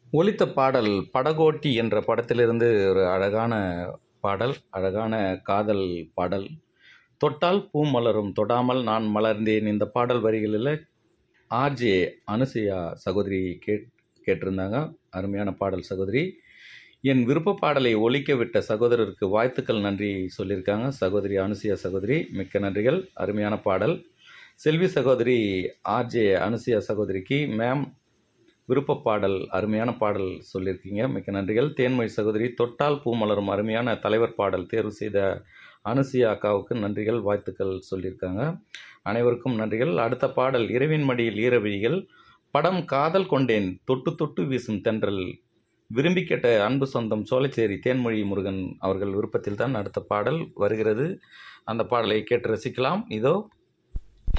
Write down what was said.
ஒலித்த பாடல் படகோட்டி என்ற படத்திலிருந்து ஒரு அழகான பாடல் அழகான காதல் பாடல் தொட்டால் பூ மலரும் தொடாமல் நான் மலர்ந்தேன் இந்த பாடல் வரிகளில் ஆர்ஜே அனுசுயா சகோதரி கேட் கேட்டிருந்தாங்க அருமையான பாடல் சகோதரி என் விருப்ப பாடலை ஒலிக்க விட்ட சகோதரருக்கு வாழ்த்துக்கள் நன்றி சொல்லியிருக்காங்க சகோதரி அனுசுயா சகோதரி மிக்க நன்றிகள் அருமையான பாடல் செல்வி சகோதரி ஆர்ஜே அனுசுயா சகோதரிக்கு மேம் விருப்ப பாடல் அருமையான பாடல் சொல்லியிருக்கீங்க மிக்க நன்றிகள் தேன்மொழி சகோதரி தொட்டால் பூ மலரும் அருமையான தலைவர் பாடல் தேர்வு செய்த அனுசியா அக்காவுக்கு நன்றிகள் வாழ்த்துக்கள் சொல்லியிருக்காங்க அனைவருக்கும் நன்றிகள் அடுத்த பாடல் இரவின் மடியில் ஈரவிழிகள் படம் காதல் கொண்டேன் தொட்டு தொட்டு வீசும் தென்றல் விரும்பி கேட்ட அன்பு சொந்தம் சோலைச்சேரி தேன்மொழி முருகன் அவர்கள் விருப்பத்தில் தான் அடுத்த பாடல் வருகிறது அந்த பாடலை கேட்டு ரசிக்கலாம் இதோ